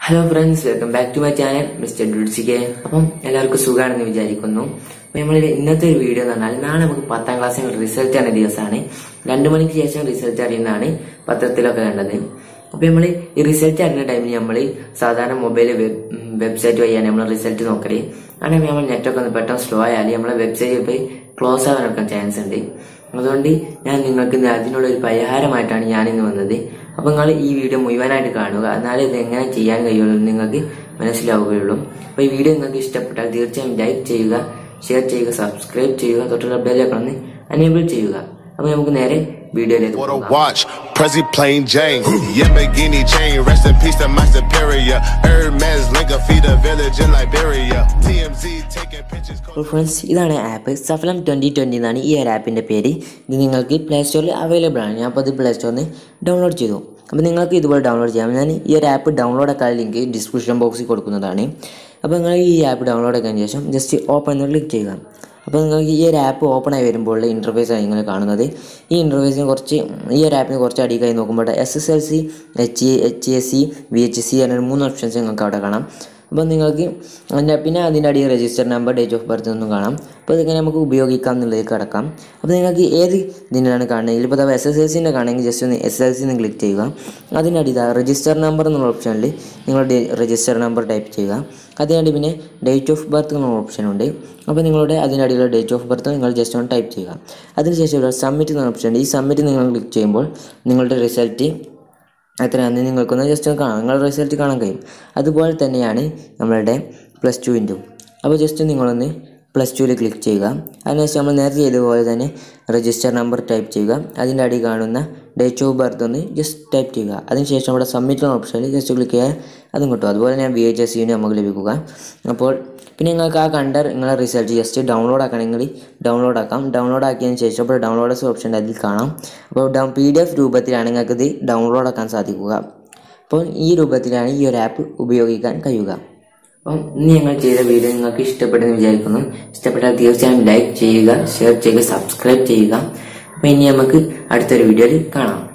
Hello friends welcome back to my channel mister ഡുഡ്സിക്ക് അപ്പം എല്ലാവർക്കും സുഖമാണെന്ന് വിചാരിക്കുന്നു അപ്പൊ നമ്മൾ ഇന്നത്തെ ഒരു വീഡിയോ എന്ന് പറഞ്ഞാൽ നാളെ നമുക്ക് പത്താം ക്ലാസ്സിൽ റിസൾട്ട് ആണ് ദിവസമാണ് രണ്ടു മണിക്ക് ശേഷം റിസൾട്ട് അറിയുന്നതാണ് പത്രത്തിലൊക്കെ കണ്ടത് അപ്പൊ നമ്മൾ ഈ റിസൾട്ട് അറിയുന്ന ടൈമിൽ നമ്മൾ സാധാരണ മൊബൈൽ വെബ്സൈറ്റ് വഴിയാണ് നമ്മൾ റിസൾട്ട് നോക്കല് ആ ടൈമിൽ നമ്മൾ നെറ്റൊക്കെ ഒന്ന് പെട്ടെന്ന് സ്ലോ ആയാൽ നമ്മളെ വെബ്സൈറ്റ് പോയി ക്ലോസ് ആവാനൊക്കെ ചാൻസ് ഉണ്ട് അതുകൊണ്ട് ഞാൻ നിങ്ങൾക്ക് ഇന്ന് അതിനുള്ള ഒരു പരിഹാരമായിട്ടാണ് ഞാൻ ഇന്ന് വന്നത് അപ്പൊ നിങ്ങൾ ഈ വീഡിയോ മുഴുവനായിട്ട് കാണുക എന്നാലേ ഇത് എങ്ങനെ ചെയ്യാൻ കഴിയുള്ളൂ എന്ന് നിങ്ങൾക്ക് മനസ്സിലാവുകയുള്ളൂ അപ്പൊ ഈ വീഡിയോ നിങ്ങൾക്ക് ഇഷ്ടപ്പെട്ടാൽ തീർച്ചയായും ലൈക്ക് ചെയ്യുക ഷെയർ ചെയ്യുക സബ്സ്ക്രൈബ് ചെയ്യുക തൊട്ടുള്ള ബെല്ലൊക്കെ ഒന്ന് അനേബിൾ ചെയ്യുക അപ്പൊ നമുക്ക് നേരെ വീഡിയോയിലേക്ക് What a പോകാം watch, Prezi plain Jane. Yamagini chain, rest in peace to my superior. Hermes Linka feed a village in Liberia. TMZ taking pictures. അപ്പോൾ ഫ്രണ്ട്സ് ഇതാണ് ആപ്പ് സഫലം ട്വൻറ്റി ട്വൻറ്റി എന്നാണ് ഈ ഒരു ആപ്പിൻ്റെ പേര് ഇത് നിങ്ങൾക്ക് പ്ലേ സ്റ്റോറിൽ അവൈലബിൾ ആണ് ഞാൻ അപ്പോൾ അത് പ്ലേ സ്റ്റോറിൽ നിന്ന് ഡൗൺലോഡ് ചെയ്തു അപ്പോൾ നിങ്ങൾക്ക് ഇതുപോലെ ഡൗൺലോഡ് ചെയ്യാം ഞാൻ ഈ ഒരു ആപ്പ് ഡൗൺലോഡ് ആക്കാൻ ലിങ്ക് ഡിസ്ക്രിപ്ഷൻ ബോക്സിൽ കൊടുക്കുന്നതാണ് അപ്പോൾ നിങ്ങൾ ഈ ആപ്പ് ഡൗൺലോഡ് ആക്കിയതിന് ശേഷം ജസ്റ്റ് ഓപ്പൺ എന്ന് ക്ലിക്ക് ചെയ്യുക അപ്പോൾ നിങ്ങൾക്ക് ഈ ഒരു ആപ്പ് ഓപ്പൺ ആയി വരുമ്പോൾ ഇൻ്റർഫേസ് ആണ് നിങ്ങൾ കാണുന്നത് ഈ ഇൻ്റർഫേസിന് കുറച്ച് ഈ ഒരു ആപ്പിന് കുറച്ച് അടിക്കായി നോക്കുമ്പോൾ S S L C H H S C V H S C മൂന്ന് ഓപ്ഷൻസ് നിങ്ങൾക്ക് അവിടെ കാണാം അപ്പോൾ നിങ്ങൾക്ക് അതിൻ്റെ പിന്നെ അതിൻ്റെ അടിയിൽ register number date of birth ഒന്നും കാണാം അപ്പോൾ ഇതെങ്ങനെ നമുക്ക് ഉപയോഗിക്കാം എന്നുള്ളതിലേക്ക് കടക്കാം അപ്പോൾ നിങ്ങൾക്ക് ഏത് ഇതിനാണ് കാണുന്നത് ഇതിലിപ്പോൾ അഥവാ എസ് എസ് എൽ സിൻ്റെ കാണുമെങ്കിൽ ജസ്റ്റ് ഒന്ന് എസ് എൽ സി എന്ന് ക്ലിക്ക് ചെയ്യുക അതിൻ്റെ അടി രജിസ്റ്റർ നമ്പർ എന്നുള്ള ഓപ്ഷനിൽ നിങ്ങളുടെ രജിസ്റ്റർ നമ്പർ ടൈപ്പ് ചെയ്യുക അതിനടി പിന്നെ ഡേറ്റ് ഓഫ് ബർത്ത് എന്നുള്ള ഓപ്ഷൻ ഉണ്ട് അപ്പോൾ നിങ്ങളുടെ അതിൻ്റെ അടിയിലുള്ള ഡേറ്റ് ഓഫ് ബർത്ത് നിങ്ങൾ ജസ്റ്റ് ഒന്ന് ടൈപ്പ് ചെയ്യുക അതിനുശേഷം ഇവിടെ സബ്മിറ്റ് എന്ന ഓപ്ഷൻ ഉണ്ട് ഈ സബ്മിറ്റ് നിങ്ങൾ ക്ലിക്ക് ചെയ്യുമ്പോൾ നിങ്ങളുടെ റിസൾട്ട് എത്രയാണെന്ന് നിങ്ങൾക്കൊന്ന് ജസ്റ്റ് ഒന്ന് കാണാം നിങ്ങളുടെ റിസൾട്ട് കാണാൻ കഴിയും അതുപോലെ തന്നെയാണ് നമ്മളുടെ പ്ലസ് ടുവിൻ്റെയും അപ്പോൾ ജസ്റ്റ് നിങ്ങളൊന്ന് പ്ലസ് ടുവിൽ ക്ലിക്ക് ചെയ്യുക അതിനുശേഷം നമ്മൾ നേരത്തെ ചെയ്തതുപോലെ തന്നെ രജിസ്റ്റർ നമ്പർ ടൈപ്പ് ചെയ്യുക അതിൻ്റെ അടി കാണുന്ന ഡേറ്റ് ഓഫ് ബർത്ത് ഒന്ന് ജസ്റ്റ് ടൈപ്പ് ചെയ്യുക അതിനുശേഷം അവിടെ സബ്മിറ്റ് എന്ന ഓപ്ഷനിൽ ജസ്റ്റ് ക്ലിക്ക് ചെയ്യാൻ അതും കിട്ടും അതുപോലെ തന്നെ ബി എച്ച് എസ് സിന് നമുക്ക് ലഭിക്കുക അപ്പോൾ പിന്നെ നിങ്ങൾക്ക് ആ കണ്ട നിങ്ങളെ റിസൾട്ട് ജസ്റ്റ് ഡൗൺലോഡ് ആക്കണമെങ്കിൽ ഡൗൺലോഡ് ആക്കാം ഡൗൺലോഡ് ആക്കിയതിന് ശേഷം അപ്പോൾ ഡൗൺലോഡ്സ് ഓപ്ഷൻ അതിൽ കാണാം അപ്പോൾ ഡൗ പി ഡി എഫ് രൂപത്തിലാണ് നിങ്ങൾക്ക് ഇത് ഡൗൺലോഡ് ആക്കാൻ സാധിക്കുക അപ്പോൾ ഈ രൂപത്തിലാണ് ഈ ഒരു ആപ്പ് ഉപയോഗിക്കാൻ കഴിയുക അപ്പം ഇന്ന് ഞങ്ങൾ ചെയ്ത വീഡിയോ നിങ്ങൾക്ക് ഇഷ്ടപ്പെട്ടെന്ന് വിചാരിക്കുന്നു ഇഷ്ടപ്പെട്ടാൽ തീർച്ചയായും ലൈക്ക് ചെയ്യുക ഷെയർ ചെയ്യുക സബ്സ്ക്രൈബ് ചെയ്യുക അപ്പം ഇനി നമുക്ക് അടുത്തൊരു വീഡിയോയിൽ കാണാം